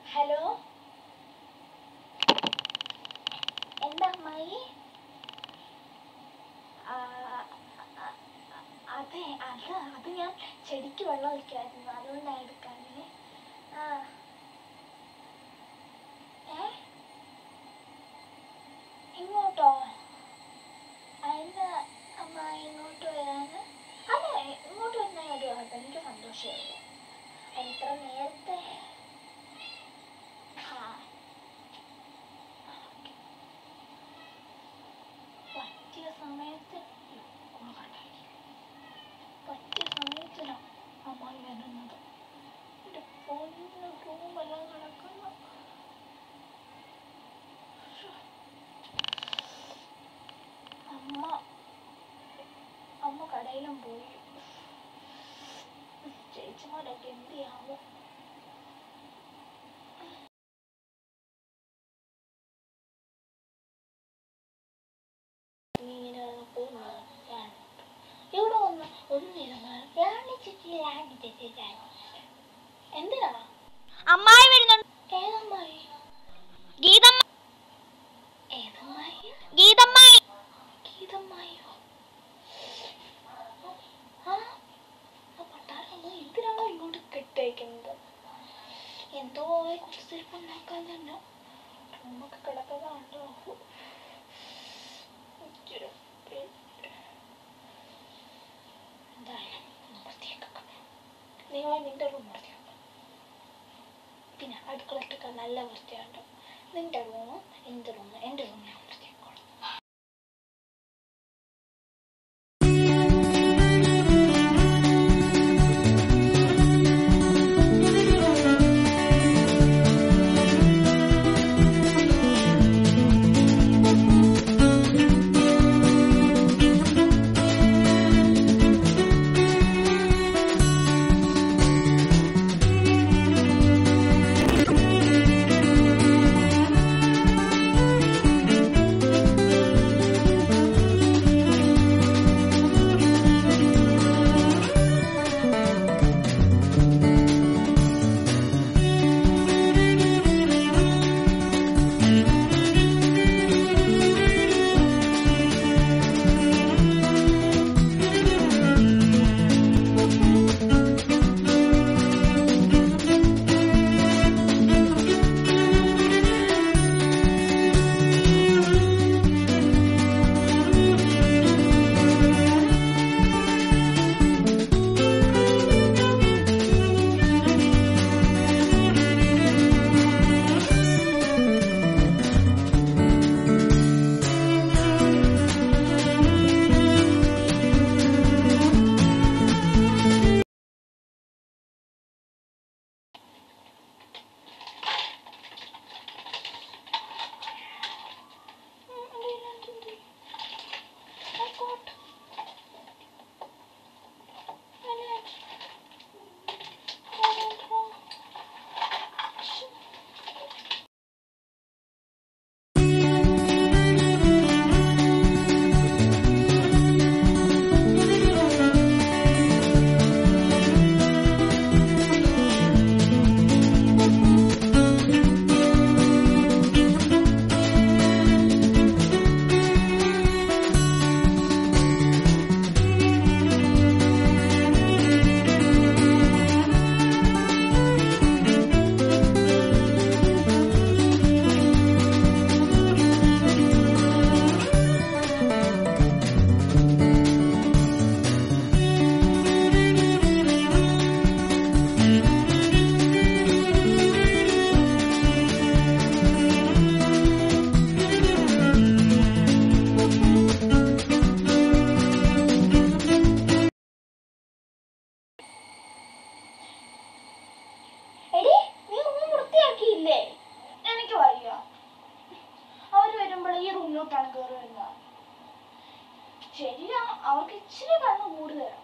Hello എന്താ അമ്മായി ആ, അ- അ- അതെ അത് അത് ഞാൻ ചെടിക്ക് വെള്ളം ഒഴിക്കായിരുന്നു അതുകൊണ്ടാണ് എടുക്കാനേ ആ ഏ ഇങ്ങോട്ടോ അതിന് അമ്മ ഇങ്ങോട്ട് വരാന് അതെ ഇങ്ങോട്ട് വരുന്ന ഒരു കുഴപ്പം എനിക്ക് സന്തോഷമായിരുന്നു ഇത്ര നേരത്തെ ആ ഓക്കേ. പറ്റിയ സമയത്ത് ഒന്ന് കണ്ടായിരിക്കും. പറ്റിയ സമയത്തിനാ അമ്മായി വരുന്നത് എൻ്റെ പൊന്നു റൂമെല്ലാം കിടക്കുന്നു ശ്ശോ. അമ്മ അമ്മ കടയിലും പോയി ചേച്ചിമാരൊക്കെ എന്ത് ചെയ്യാമോ ഇങ്ങനെ പോകുന്നു ഇവിടെ ഒന്ന് ഒന്നിരുന്ന് ലാണിച്ചിട്ട് ലാണിച്ചിട്ട് ലാണിച്ചിട്ട് എന്തിനാ അമ്മായി വരുന്നുണ്ട് ഏതമ്മായി ഗീതമ്മ ഏതമ്മായി ഗീതമ്മായി ഗീതമ്മായോ ആ ആ പട്ടാളം എന്തിനാണോ ഇങ്ങോട്ട് കെട്ടേക്കുന്നത് എന്തോ കുത്തിരിപ്പം നോക്കാൻ തന്നെ റൂമൊക്കെ കിടക്കുന്നതാണ്ടോ ഇച്ചിരി പേടി. എന്തായാലും ഒന്ന് വൃത്തിയാക്കാം നീ പോയി നിന്റെ റൂം വൃത്തിയാക്കാം പിന്നെ അടുക്കളത്തൊക്കെ നല്ല വൃത്തിയാണ്ട് നിന്റെ റൂമും എൻ്റെ റൂമും എൻ്റെ റൂം ഞാൻ വൃത്തിയാക്കോളാം എടി നീ റൂം വൃത്തിയാക്കിയില്ലേ എനിക്ക് വയ്യ അവര് വരുമ്പോൾ ഈ റൂമിലോട്ടാണ് കയറി വരുന്നത് ശരിയാ അവർക്ക് ഇച്ചിരി കണ്ണ് കൂടുതലാണ്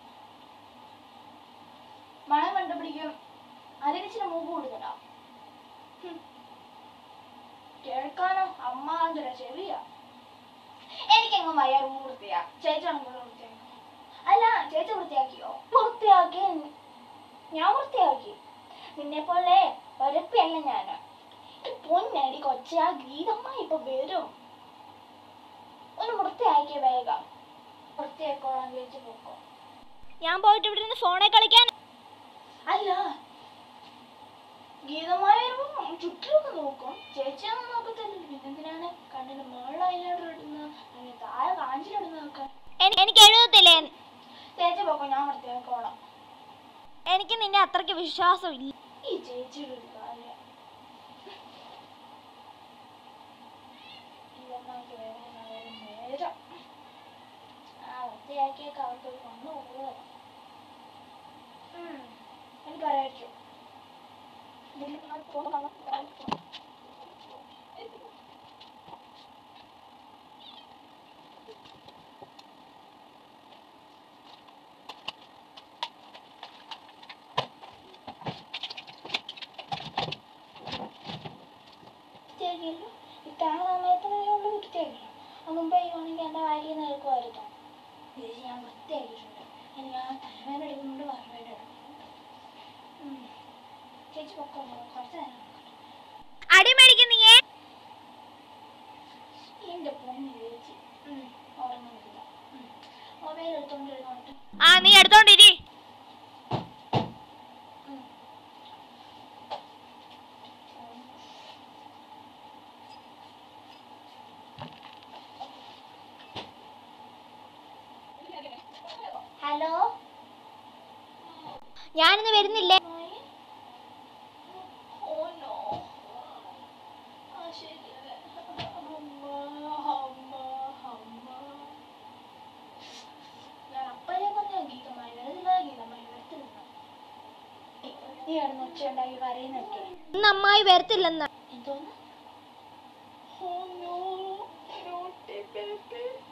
മണം കണ്ടുപിടിക്കും അതിന് ഇച്ചിരി മൂക്ക് കൂടുതലാ ഹും. കേൾക്കാനോ അമ്മാന്തര ചെവിയാ എനിക്കെങ്ങും വയ്യ റൂം വൃത്തിയാ ചേച്ചിയാണ് വൃത്തിയാക്കി അല്ല ചേച്ചി വൃത്തിയാക്കിയോ വൃത്തിയാക്കി ഞാൻ വൃത്തിയാക്കി നിന്നെ പോലെ ഒരപ്പിയല്ല ഞാൻ പൊന്നടി കൊച്ചെ ആ ഗീതമ്മ ഇപ്പൊ വരും ഒന്ന് വൃത്തിയാക്കിയ വേഗം വൃത്തിയാക്കോളാം ചേച്ചി പോക്കോ ഞാൻ പോയിട്ട് ഇവിടെ നിന്ന് ഫോണിൽ കളിക്കാൻ അല്ല ഗീതമായ ചുറ്റിലൊക്കെ നോക്കും ചേച്ചിയൊന്നും നോക്കത്തില്ല പിന്നെന്തിനാണ് കണ്ണിന് മുകളിൽ ഐലൈനർ ഇടുന്നത് അല്ലെങ്കിൽ താഴെ കാഞ്ചിലിടുന്നതൊക്കെ എനി- എനിക്ക് എഴുതത്തില്ലേ ചേച്ചി പോക്കോ ഞാൻ വൃത്തിയാക്കോളാം എനിക്ക് നിന്നെ അത്രയ്ക്ക് വിശ്വാസം ഇല്ല ഈ ചേച്ചിയുടെ ഒരു കാര്യം ഗീതമ്മയ്ക്ക് വേറെ നേരം ആ വൃത്തിയാക്കിയൊക്കെ അവർക്ക് ഒരു വന്നു കൂടുതൽ എനിക്കറിയായിരിക്കും വൃത്തിയാക്കിയല്ലോ ഇത്തവണ സമയത്ത് ഉള്ള വൃത്തിയാക്കില്ല അത് മുമ്പ് ചെയ്യുവാണെങ്കിൽ എൻ്റെ വായിൽ നിന്ന് എടുക്കുമായിരുന്നു ചേച്ചി ഞാൻ വൃത്തിയാക്കിയിട്ടുണ്ട് എനിക്ക് ആ തലവേദന എടുക്കുന്നുണ്ട് വറവേദന എടുക്കുന്നുണ്ട് ഉം. ചേച്ചി പൊക്കോ കുറച്ച് നേരം അടി മേടിക്കും നീയേ എൻ്റെ പൊന്ന് ചേച്ചി ഉം, ഉറങ്ങുന്നില്ല ഉം. മൊബൈൽ എടുത്തോണ്ടിരുന്നോട്ട് ആ നീ എടുത്തോണ്ടിരി ഉം. ഹലോ ഞാനിന്ന് വരുന്നില്ലേ ഓ നോ ആ ശരി അമ്മ അമ്മ അമ്മ ഞാൻ അപ്പഴേ പറഞ്ഞ ഗീതമായി വരുന്നില്ല ഗീതമായി വരുത്തില്ല നീ കിടന്ന് ഒച്ച ഉണ്ടാക്കി കരയുന്നൊക്കെ ഇന്ന് അമ്മായി വരത്തില്ലെന്ന് എന്തോന്ന്